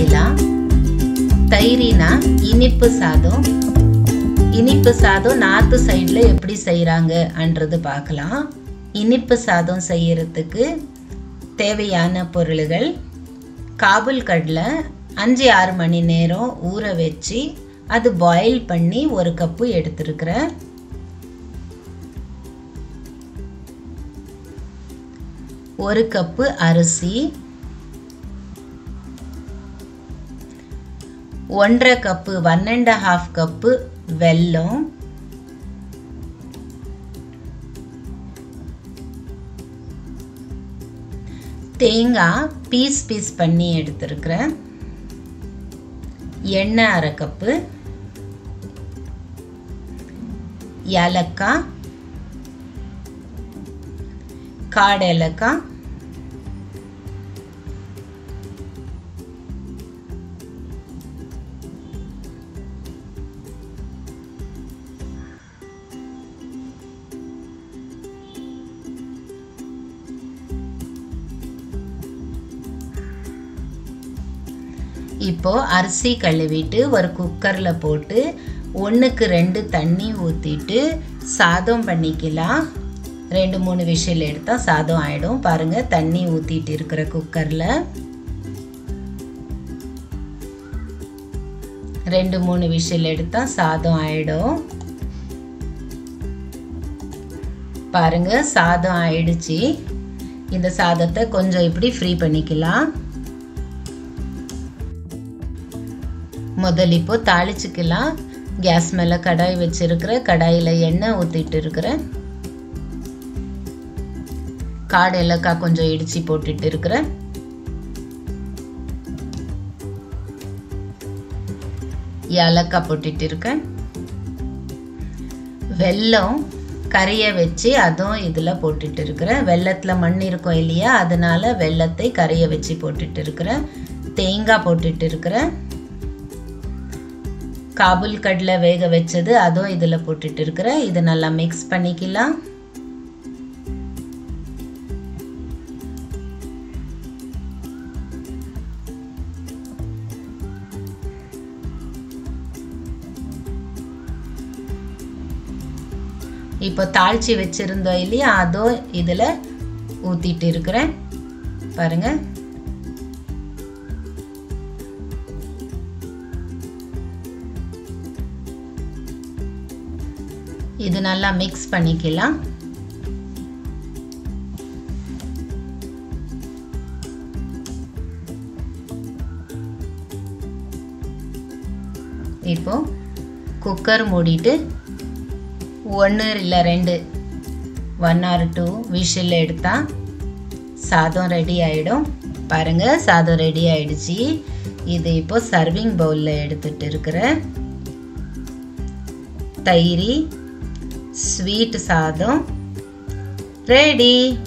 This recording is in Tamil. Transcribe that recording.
செய்யலாம் தைரினா இனிப்பு சாதம் இனிப்பு சாதம் நார்த்து சைடில் எப்படி செய்கிறாங்கன்றது பார்க்கலாம் இனிப்பு சாதம் செய்யறதுக்கு தேவையான பொருள்கள் காபுல் கடலை அஞ்சு ஆறு மணி நேரம் ஊற வச்சு அது பாயில் பண்ணி ஒரு கப்பு எடுத்துருக்கிறேன் ஒரு கப்பு அரிசி ஒன்றரை cup one and half cup வெல்லம் தேங்காய் பீஸ் பீஸ் பண்ணி எடுத்துருக்கிறேன் எண்ணெய் அரை கப்பு ஏலக்காய் காடு ஏலக்காய் இப்போ அரிசி கழுவிட்டு ஒரு குக்கரில் போட்டு ஒன்றுக்கு ரெண்டு தண்ணி ஊற்றிட்டு சாதம் பண்ணிக்கலாம் ரெண்டு மூணு விஷயம் எடுத்தால் சாதம் ஆகிடும் பாருங்கள் தண்ணி ஊற்றிட்டு இருக்கிற குக்கரில் ரெண்டு மூணு விஷயம் எடுத்தால் சாதம் ஆகிடும் பாருங்க சாதம் ஆயிடுச்சு இந்த சாதத்தை கொஞ்சம் இப்படி ஃப்ரீ பண்ணிக்கலாம் முதல் இப்போ தாளிச்சுக்கலாம் கேஸ் மேலே கடாய் வச்சிருக்கிற கடாயில் எண்ணெய் ஊற்றிட்டு இருக்கிறேன் காடு ஏலக்காய் கொஞ்சம் இடித்து போட்டுட்டு இருக்கிறேன் ஏலக்காய் போட்டுட்டு இருக்கேன் வெல்லம் கரையை வச்சு அதுவும் இதில் போட்டுட்டு இருக்கிறேன் வெள்ளத்தில் மண் இருக்கும் இல்லையா அதனால வெள்ளத்தை கரையை வச்சு போட்டுட்டு இருக்கிறேன் தேங்காய் போட்டுட்டு இருக்கிறேன் காபுல் கடலை வேக வச்சது அதுவும் இதில் போட்டுட்டு இருக்கிறேன் இதை நல்லா மிக்ஸ் பண்ணிக்கலாம் இப்போ தாளிச்சு வச்சுருந்தோம் இல்லையா அதுவும் இதில் ஊற்றிட்டு இருக்கிறேன் பாருங்கள் இது நல்லா மிக்ஸ் பண்ணிக்கலாம் இப்போ குக்கர் மூடிட்டு ஒன்று இல்லை ரெண்டு ஒன் ஆர் டூ விஷில் எடுத்தால் சாதம் ரெடி ஆகிடும் பாருங்கள் சாதம் ரெடி ஆயிடுச்சு இது இப்போ சர்விங் பவுலில் எடுத்துட்டு இருக்கிறேன் தயிரி ஸ்வீட் சாதம் ரெடி